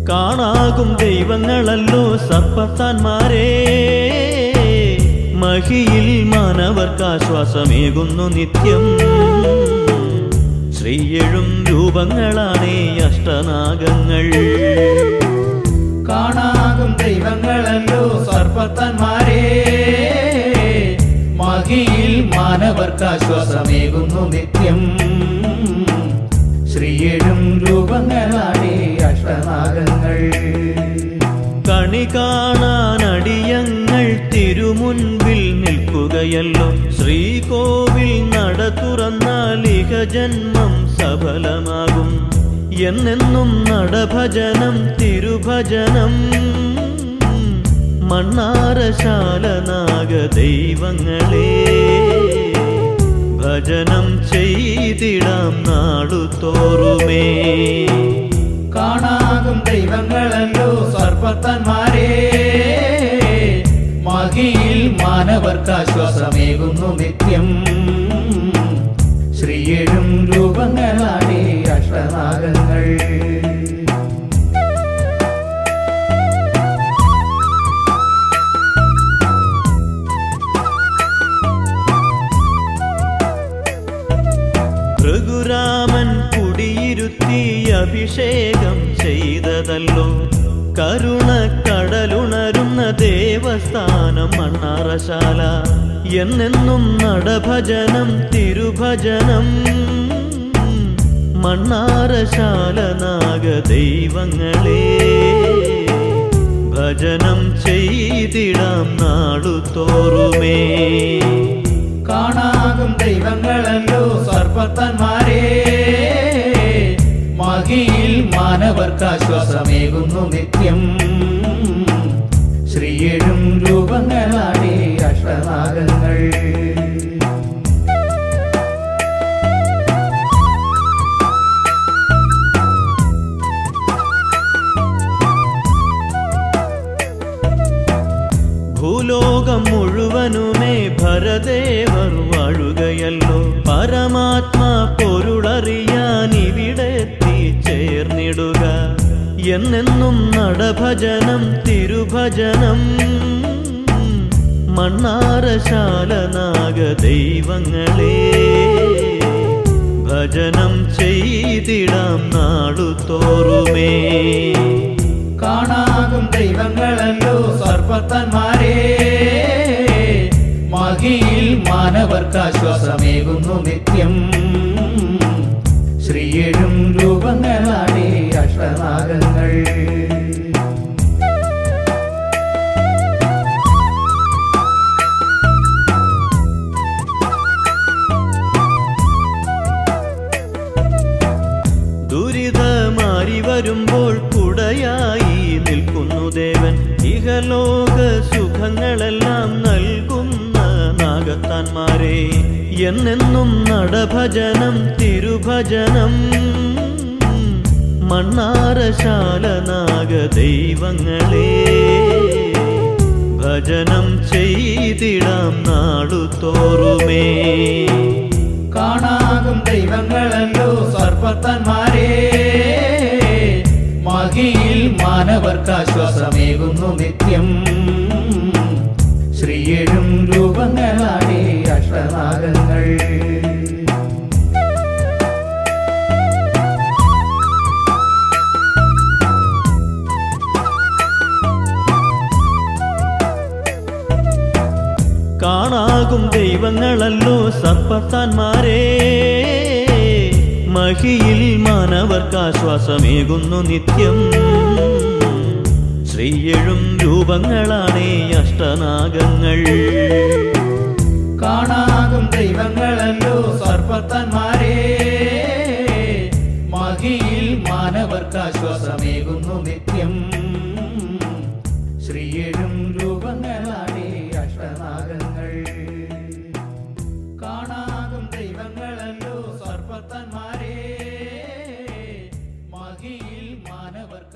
കാണാകും ദൈവങ്ങളല്ലോ സർപ്പത്താന്മാരെ മഹിയിൽ മാനവർക്കാശ്വാസമേകുന്നു നിത്യം ശ്രീയെഴും രൂപങ്ങളാണേ അഷ്ടനാഗങ്ങൾ കാണാകും ദൈവങ്ങളല്ലോ സർപ്പത്തന്മാരെ മഹിയിൽ മാനവർക്ക് ആശ്വാസമേകുന്നു നിത്യം ശ്രീയേഴും രൂപങ്ങളാണേ അഷ്ടനാഗങ്ങൾ കണി കാണാനടിയങ്ങൾ തിരുമുൻപിൽ നിൽക്കുകയല്ലോ ശ്രീകോവിൽ നട തുറന്നാൽ ഇഹ ജന്മം സഫലമാകും എന്നെന്നും നടഭജനം തിരുഭജനം മണ്ണാരശാല നാഗ ദൈവങ്ങളെ ഭജനം ചെയ്തിടാം നാടുതോറുമേ കാണാകും ദൈവങ്ങളല്ലോ സർപ്പത്തന്മാരെ മഹിയിൽ മാനവർക്ക് ആശ്വാസമേകുന്നു നിത്യം ശ്രീയേഴും രൂപങ്ങളാണേ അഷ്ടനാഗങ്ങൾ ഭൃഗുരാമൻ കുടിയിരുത്തി അഭിഷേകം ചെയ്തതല്ലോ കരുണ കടലുണരുന്ന ദേവസ്ഥാനം മണ്ണാറശാല എന്നെന്നും നടഭജനം തിരുഭജനം മണ്ണാറശാല നാഗ ദൈവങ്ങളെ ഭജനം ചെയ്തിടാം നാടുതോറുമേ കാണാകും ദൈവങ്ങളല്ലോ സർപ്പത്തന്മാരെ മഹിയിൽ മാനവർക്ക് ആശ്വാസമേകുന്നു നിത്യം ശ്രീയേഴും രൂപങ്ങളാണേ അഷ്ടനാഗങ്ങൾ ഭൂലോകം മുഴുവനുമേ ഭരദേവർ വാഴുകയല്ലോ പരമാത്മാ പൊരുളറിയാൻ ഇവിടെ ചേർന്നിടുക എന്നെന്നും നടഭജനം തിരുഭജനം മണ്ണാരശാല നാഗ ദൈവങ്ങളെ ഭജനം ചെയ്തിടാം നാടുതോറുമേ കാണാകും ദൈവങ്ങളല്ലോ സർപ്പത്തന്മാരെ മഹിയിൽ മാനവർക്ക് ആശ്വാസമേകുന്നു നിത്യം ശ്രീയേഴും രൂപങ്ങളാണേ അഷ്ടനാഗങ്ങൾ ദുരിതമാരി വരുമ്പോൾ കുടയായി നിൽക്കുന്നു ദേവൻ ഇഹലോക സുഖങ്ങളെല്ലാം നൽകുന്ന നാഗത്താന്മാരെ എന്നെന്നും നടഭജനം തിരുഭജനം മണ്ണാരശാല നാഗ ദൈവങ്ങളെ ഭജനം ചെയ്തിടാം നാടുതോറുമേ കാണാകും ദൈവങ്ങളല്ലോ സർപ്പത്തന്മാരെ മഹിയിൽ മാനവർക്ക് ആശ്വാസമേകുന്നു നിത്യം ശ്രീയേഴും രൂപങ്ങളാണേ അഷ്ടനാഗങ്ങൾ കാണാകും ദൈവങ്ങളല്ലോ സർപ്പത്താന്മാരെ മഹിയിൽ മാനവർക്കാശ്വാസമേകുന്നു നിത്യം ശ്രീയെഴും രൂപങ്ങളാണേ അഷ്ടനാഗങ്ങൾ കാണാകും ദൈവങ്ങളല്ലോ സർപ്പത്തന്മാരെ മഹിയിൽ മാനവർക്ക് ആശ്വാസമേകുന്നു നിത്യം ശ്രീയേഴും രൂപങ്ങളാണേ അഷ്ടനാഗങ്ങൾ കാണാകും ദൈവങ്ങളല്ലോ സർപ്പത്തന്മാരെ മഹിയിൽ മാനവർക്ക്